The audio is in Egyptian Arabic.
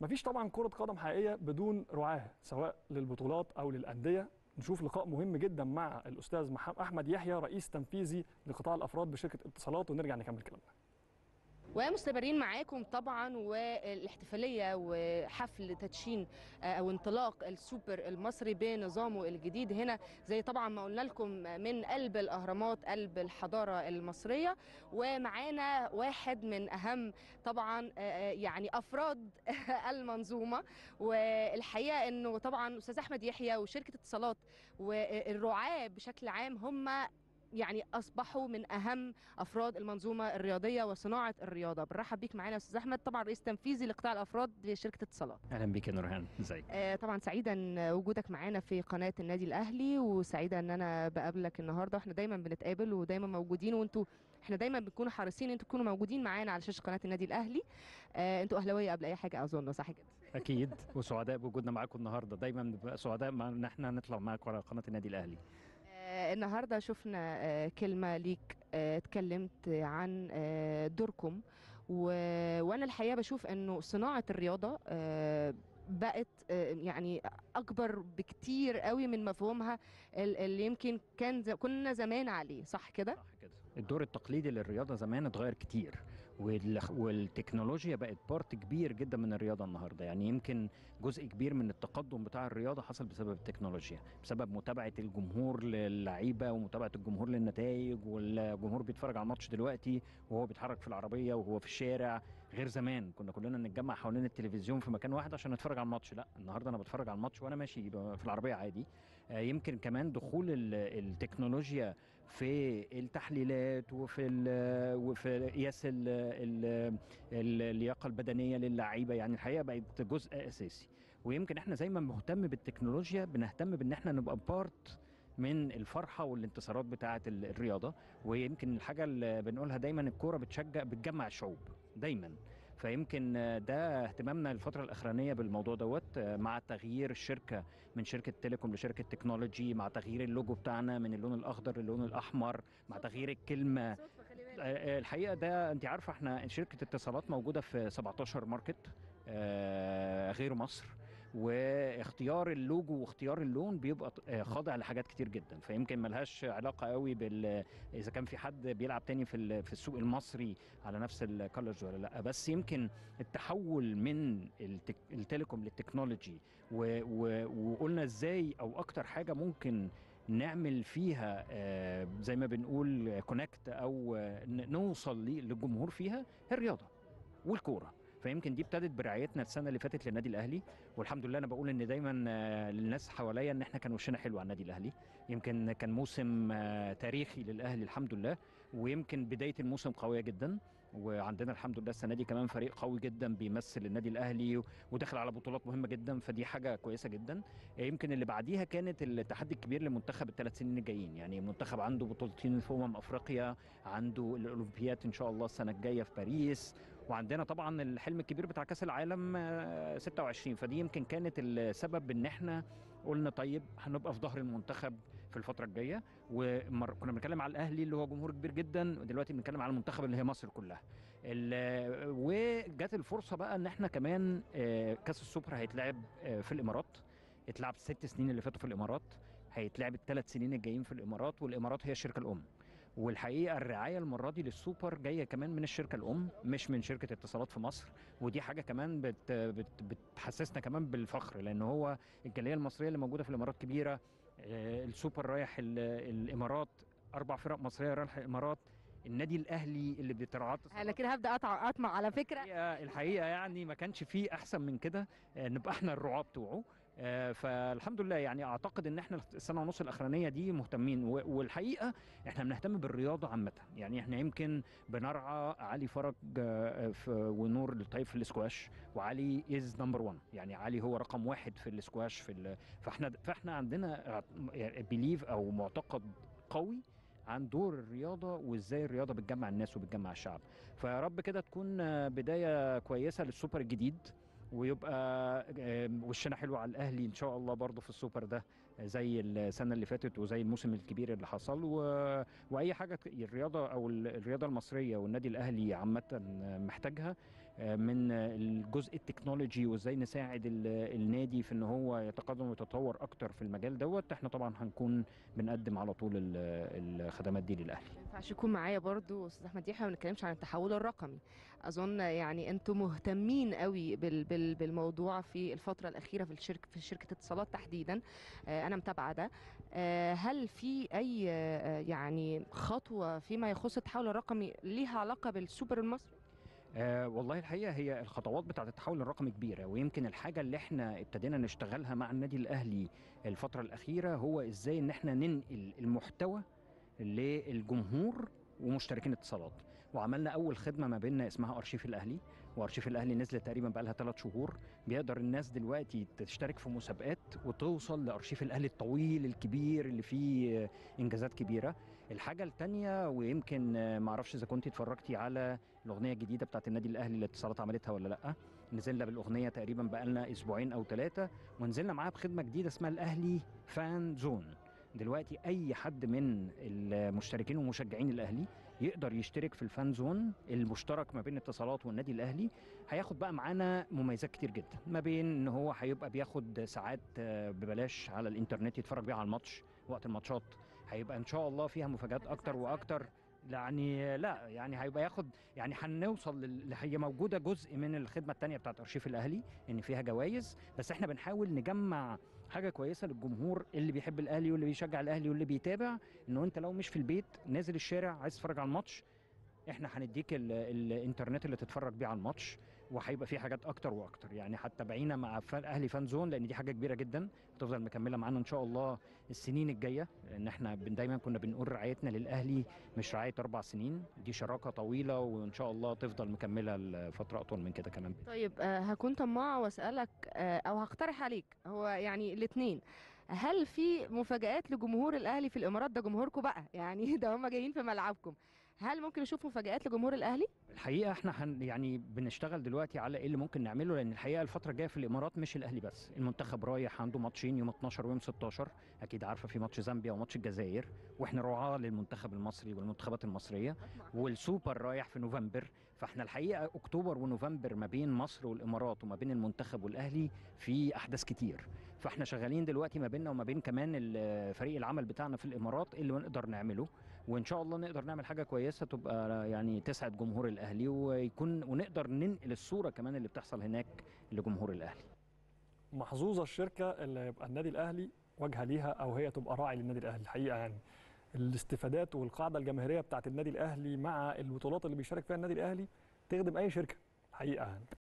مفيش طبعا كره قدم حقيقيه بدون رعاه سواء للبطولات او للانديه نشوف لقاء مهم جدا مع الاستاذ مح- احمد يحيى رئيس تنفيذي لقطاع الافراد بشركه اتصالات ونرجع نكمل كلامنا ومستمرين معاكم طبعا والاحتفاليه وحفل تدشين آه، او انطلاق السوبر المصري بنظامه الجديد هنا زي طبعا ما قلنا لكم من قلب الاهرامات قلب الحضاره المصريه ومعانا واحد من اهم طبعا آه، يعني افراد المنظومه والحقيقه انه طبعا استاذ احمد يحيى وشركه اتصالات والرعاه بشكل عام هم يعني اصبحوا من اهم افراد المنظومه الرياضيه وصناعه الرياضه بنرحب بيك معانا يا استاذ احمد طبعا رئيس تنفيذي لقطاع الافراد بشركه اتصالات اهلا بيك يا نورهان ازيك آه، طبعا سعيده ان وجودك معانا في قناه النادي الاهلي وسعيده ان انا بقابلك النهارده احنا دايما بنتقابل ودايما موجودين وانتوا احنا دايما بنكون حريصين ان انتوا تكونوا موجودين معانا على شاشه قناه النادي الاهلي آه، انتوا اهلاويه قبل اي حاجه اظن صح كده اكيد وسعداء بوجودنا معاكم النهارده دايما بنبقى سعداء مع ان احنا نطلع معاكم على قناه النادي الاهلي آه، النهارده شفنا آه، كلمه ليك آه، اتكلمت عن آه، دوركم و... وانا الحقيقه بشوف انه صناعه الرياضه آه، بقت آه، يعني اكبر بكتير قوي من مفهومها ال- اللي يمكن كان ز... كنا زمان عليه صح كده صح كده الدور التقليدي للرياضه زمان اتغير كتير وال... والتكنولوجيا بقت بارت كبير جدا من الرياضه النهارده يعني يمكن جزء كبير من التقدم بتاع الرياضه حصل بسبب التكنولوجيا بسبب متابعه الجمهور للعيبه ومتابعه الجمهور للنتائج والجمهور بيتفرج على الماتش دلوقتي وهو بيتحرك في العربيه وهو في الشارع غير زمان كنا كلنا نتجمع حوالين التلفزيون في مكان واحد عشان نتفرج على الماتش لا النهارده انا بتفرج على الماتش وانا ماشي في العربيه عادي آه، يمكن كمان دخول ال- التكنولوجيا في التحليلات وفي ال- وفي قياس ال- ال- ال- اللياقه البدنيه للعيبه يعني الحقيقه بقت جزء اساسي ويمكن احنا زي ما مهتم بالتكنولوجيا بنهتم بان احنا نبقى بارت من الفرحه والانتصارات بتاعه ال- الرياضه ويمكن الحاجه اللي بنقولها دايما الكوره بتشجع بتجمع الشعوب دايما فيمكن آه، ده اهتمامنا الفتره الاخرانيه بالموضوع دوت آه، مع تغيير الشركه من شركه تيليكوم لشركه تكنولوجي مع تغيير اللوجو بتاعنا من اللون الاخضر للون الاحمر مع تغيير الكلمه آه، آه، الحقيقه ده انت عارفه احنا شركه اتصالات موجوده في 17 ماركت آه، غير مصر واختيار اللوجو واختيار اللون بيبقى آه، خاضع لحاجات كتير جدا فيمكن ملهاش علاقه قوي بال اذا كان في حد بيلعب تاني في ال- في السوق المصري على نفس الكالرز ولا لا بس يمكن التحول من التك... التليكوم للتكنولوجي و... و... وقلنا ازاي او اكتر حاجه ممكن نعمل فيها آه، زي ما بنقول كونكت او آه، ن- نوصل لي- للجمهور فيها هي الرياضه والكوره فيمكن دي ابتدت برعايتنا السنه اللي فاتت للنادي الاهلي والحمد لله انا بقول ان دايما آه، للناس حواليا ان احنا كان وشنا حلو على النادي الاهلي يمكن كان موسم آه، تاريخي للاهلي الحمد لله ويمكن بدايه الموسم قويه جدا وعندنا الحمد لله السنه دي كمان فريق قوي جدا بيمثل النادي الاهلي و- وداخل على بطولات مهمه جدا فدي حاجه كويسه جدا يمكن اللي بعديها كانت التحدي الكبير لمنتخب الثلاث سنين الجايين يعني منتخب عنده بطولتين في امم افريقيا عنده الاولمبياد ان شاء الله السنه الجايه في باريس وعندنا طبعا الحلم الكبير بتاع كاس العالم آه، 26 فدي يمكن كانت السبب ان احنا قلنا طيب هنبقى في ظهر المنتخب في الفتره الجايه وكنا بنتكلم على الاهلي اللي هو جمهور كبير جدا ودلوقتي بنتكلم على المنتخب اللي هي مصر كلها ال- وجات الفرصه بقى ان احنا كمان آه، كاس السوبر هيتلعب آه، في الامارات اتلعب الست سنين اللي فاتوا في الامارات هيتلعب الثلاث سنين الجايين في الامارات والامارات هي الشركه الام والحقيقه الرعايه المره دي للسوبر جايه كمان من الشركه الام مش من شركه اتصالات في مصر ودي حاجه كمان بت بت بتحسسنا كمان بالفخر لان هو الجاليه المصريه اللي موجوده في الامارات كبيره آه، السوبر رايح ال- الامارات اربع فرق مصريه رايحه الامارات النادي الاهلي اللي بترعاه انا كده هبدا اطع اطمع على فكره الحقيقه الحقيقه يعني ما كانش فيه احسن من كده آه، نبقى احنا الرعاه بتوعه آه، فالحمد لله يعني اعتقد ان احنا السنه ونص الاخرانيه دي مهتمين و- والحقيقه احنا بنهتم بالرياضه عامه يعني احنا يمكن بنرعى علي فرج آه، في ونور الطيب في الاسكواش وعلي از نمبر 1 يعني علي هو رقم واحد في الاسكواش في ال- فاحنا فاحنا عندنا بليف او معتقد قوي عن دور الرياضه وازاي الرياضه بتجمع الناس وبتجمع الشعب فيا رب كده تكون آه، بدايه كويسه للسوبر الجديد ويبقى آه، وشنا حلو على الاهلي ان شاء الله برضه في السوبر ده آه، زي السنه اللي فاتت وزي الموسم الكبير اللي حصل و... واي حاجه ت- الرياضه او ال- الرياضه المصريه والنادي الاهلي عامه آه، محتاجها آه، من الجزء التكنولوجي وازاي نساعد ال- النادي في ان هو يتقدم ويتطور اكتر في المجال دوت احنا طبعا هنكون بنقدم على طول ال- الخدمات دي للاهلي ما ينفعش يكون معايا برضو استاذ احمد يحيى ما بنتكلمش عن التحول الرقمي اظن يعني انتم مهتمين قوي بال بال بالموضوع في الفتره الاخيره في الشركه في شركه اتصالات تحديدا آه، انا متابعه ده آه، هل في اي آه، يعني خطوه فيما يخص التحول الرقمي ليها علاقه بالسوبر المصري آه والله الحقيقه هي الخطوات بتاعه التحول الرقمي كبيره ويمكن الحاجه اللي احنا ابتدينا نشتغلها مع النادي الاهلي الفتره الاخيره هو ازاي ان احنا ننقل المحتوى للجمهور ومشتركين اتصالات وعملنا اول خدمه ما بيننا اسمها ارشيف الاهلي وارشيف الاهلي نزلت تقريبا بقى لها ثلاث شهور بيقدر الناس دلوقتي تشترك في مسابقات وتوصل لارشيف الاهلي الطويل الكبير اللي فيه انجازات كبيره الحاجه الثانيه ويمكن آه، ما اعرفش اذا كنت اتفرجتي على الاغنيه الجديده بتاعت النادي الاهلي اللي اتصالات عملتها ولا لا نزلنا بالاغنيه تقريبا بقالنا اسبوعين او ثلاثه ونزلنا معاها بخدمه جديده اسمها الاهلي فان زون دلوقتي اي حد من المشتركين ومشجعين الاهلي يقدر يشترك في الفان زون المشترك ما بين اتصالات والنادي الاهلي هياخد بقى معانا مميزات كتير جدا ما بين ان هو هيبقى بياخد ساعات آه، ببلاش على الانترنت يتفرج بيها على الماتش وقت الماتشات هيبقى ان شاء الله فيها مفاجآت اكتر واكتر يعني لا يعني هيبقى ياخد يعني هنوصل لل- هي موجوده جزء من الخدمه الثانيه بتاعت ارشيف الاهلي ان فيها جوائز بس احنا بنحاول نجمع حاجه كويسه للجمهور اللي بيحب الاهلي واللي بيشجع الاهلي واللي بيتابع انه انت لو مش في البيت نازل الشارع عايز تتفرج على الماتش احنا هنديك ال- الانترنت اللي تتفرج بيه على الماتش وهيبقى فيه حاجات اكتر واكتر يعني حتى بعينا مع فان اهلي فان زون لان دي حاجه كبيره جدا هتفضل مكمله معانا ان شاء الله السنين الجايه لان احنا بن- دايما كنا بنقول رعايتنا للاهلي مش رعايه اربع سنين دي شراكه طويله وان شاء الله تفضل مكمله لفتره اطول من كده كمان طيب آه، هكون طماعه واسالك آه، او هقترح عليك هو يعني الاثنين هل في مفاجآت لجمهور الاهلي في الامارات ده جمهوركم بقى يعني ده هم جايين في ملعبكم هل ممكن نشوف مفاجآت لجمهور الاهلي الحقيقه احنا هن يعني بنشتغل دلوقتي على ايه اللي ممكن نعمله لان الحقيقه الفتره الجايه في الامارات مش الاهلي بس المنتخب رايح عنده ماتشين يوم 12 ويوم 16 اكيد عارفه في ماتش زامبيا وماتش الجزائر واحنا رعاه للمنتخب المصري والمنتخبات المصريه والسوبر رايح في نوفمبر فاحنا الحقيقه اكتوبر ونوفمبر ما بين مصر والامارات وما بين المنتخب والاهلي في احداث كتير فاحنا شغالين دلوقتي ما بيننا وما بين كمان ال- فريق العمل بتاعنا في الامارات اللي نقدر نعمله وان شاء الله نقدر نعمل حاجه كويسه تبقى يعني تسعد جمهور الاهلي ويكون ونقدر ننقل الصوره كمان اللي بتحصل هناك لجمهور الاهلي محظوظه الشركه اللي يبقى النادي الاهلي واجهه ليها او هي تبقى راعي للنادي الاهلي الحقيقه يعني الاستفادات والقاعده الجماهيريه بتاعت النادي الاهلي مع البطولات اللي بيشارك فيها النادي الاهلي تخدم اي شركه حقيقه يعني